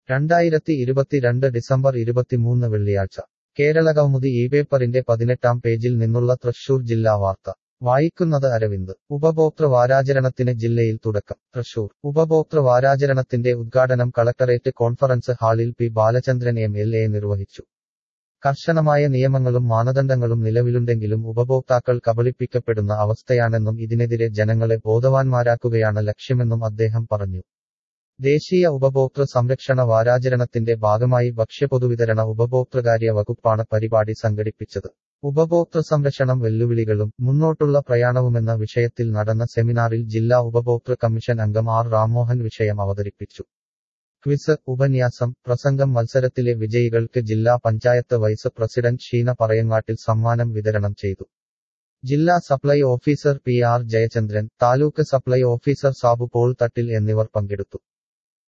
രണ്ടായിരത്തി ഇരുപത്തിരണ്ട് ഡിസംബർ ഇരുപത്തിമൂന്ന് വെള്ളിയാഴ്ച കേരളകൗമുദി ഈ പേപ്പറിന്റെ പതിനെട്ടാം പേജിൽ നിന്നുള്ള തൃശൂർ ജില്ലാ വാർത്ത വായിക്കുന്നത് അരവിന്ദ് ഉപഭോക്തൃ വാരാചരണത്തിന് ജില്ലയിൽ തുടക്കം തൃശൂർ ഉപഭോക്തൃ വാരാചരണത്തിന്റെ ഉദ്ഘാടനം കളക്ടറേറ്റ് കോൺഫറൻസ് ഹാളിൽ P Balachandran M L A നിർവഹിച്ചു കർശനമായ നിയമങ്ങളും മാനദണ്ഡങ്ങളും നിലവിലുണ്ടെങ്കിലും ഉപഭോക്താക്കൾ കബളിപ്പിക്കപ്പെടുന്ന അവസ്ഥയാണെന്നും ഇതിനെതിരെ ജനങ്ങളെ ബോധവാന്മാരാക്കുകയാണ് ലക്ഷ്യമെന്നും അദ്ദേഹം പറഞ്ഞു ദേശീയ ഉപഭോക്തൃ സംരക്ഷണ വാരാചരണത്തിന്റെ ഭാഗമായി ഭക്ഷ്യപൊതുവിതരണ ഉപഭോക്തൃകാര്യ വകുപ്പാണ് പരിപാടി സംഘടിപ്പിച്ചത് ഉപഭോക്തൃ സംരക്ഷണം വെല്ലുവിളികളും മുന്നോട്ടുള്ള പ്രയാണവുമെന്ന വിഷയത്തിൽ നടന്ന സെമിനാറിൽ ജില്ലാ ഉപഭോക്തൃ കമ്മീഷൻ അംഗം ആർ രാംമോഹൻ വിഷയം അവതരിപ്പിച്ചു ക്വിസ് ഉപന്യാസം പ്രസംഗം മത്സരത്തിലെ വിജയികൾക്ക് ജില്ലാ പഞ്ചായത്ത് വൈസ് പ്രസിഡന്റ് ഷീന പറയങ്ങാട്ടിൽ സമ്മാനം വിതരണം ചെയ്തു ജില്ലാ supply officer P R Jayachandran taluk supply officer Sabu Paul Thattil എന്നിവർ പങ്കെടുത്തു